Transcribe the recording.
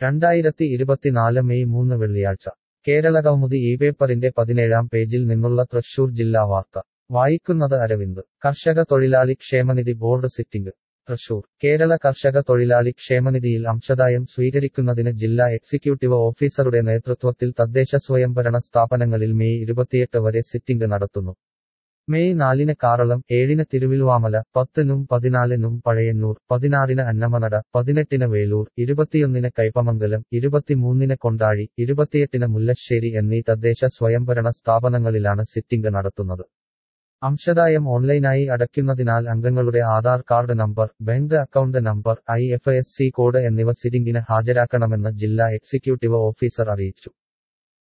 രണ്ടായിരത്തി ഇരുപത്തിനാല് മെയ് മൂന്ന് വെള്ളിയാഴ്ച കേരള കൗമുദി ഈ പേപ്പറിന്റെ പതിനേഴാം പേജിൽ നിന്നുള്ള തൃശൂർ ജില്ലാ വാർത്ത വായിക്കുന്നത് അരവിന്ദ് കർഷക തൊഴിലാളി ക്ഷേമനിധി ബോർഡ് സിറ്റിംഗ് തൃശൂർ കേരള കർഷക തൊഴിലാളി ക്ഷേമനിധിയിൽ അംശദായം സ്വീകരിക്കുന്നതിന് ജില്ലാ എക്സിക്യൂട്ടീവ് ഓഫീസറുടെ നേതൃത്വത്തിൽ തദ്ദേശ സ്വയംഭരണ സ്ഥാപനങ്ങളിൽ മെയ് ഇരുപത്തിയെട്ട് വരെ സിറ്റിംഗ് നടത്തുന്നു മെയ് നാലിന് കാറളം ഏഴിന് തിരുവിൽവാമല പത്തിനും പതിനാലിനും പഴയന്നൂർ പതിനാറിന് അന്നമനട പതിനെട്ടിന് വേലൂർ ഇരുപത്തിയൊന്നിന് കൈപ്പമംഗലം ഇരുപത്തിമൂന്നിന് കൊണ്ടാഴി ഇരുപത്തിയെട്ടിന് മുല്ലശ്ശേരി എന്നീ തദ്ദേശ സ്വയംഭരണ സ്ഥാപനങ്ങളിലാണ് സിറ്റിംഗ് നടത്തുന്നത് അംശദായം ഓൺലൈനായി അടയ്ക്കുന്നതിനാൽ അംഗങ്ങളുടെ Aadhaar card number bank account number I F S C code എന്നിവ സിറ്റിംഗിന് ഹാജരാക്കണമെന്ന് ജില്ലാ എക്സിക്യൂട്ടീവ് ഓഫീസർ അറിയിച്ചു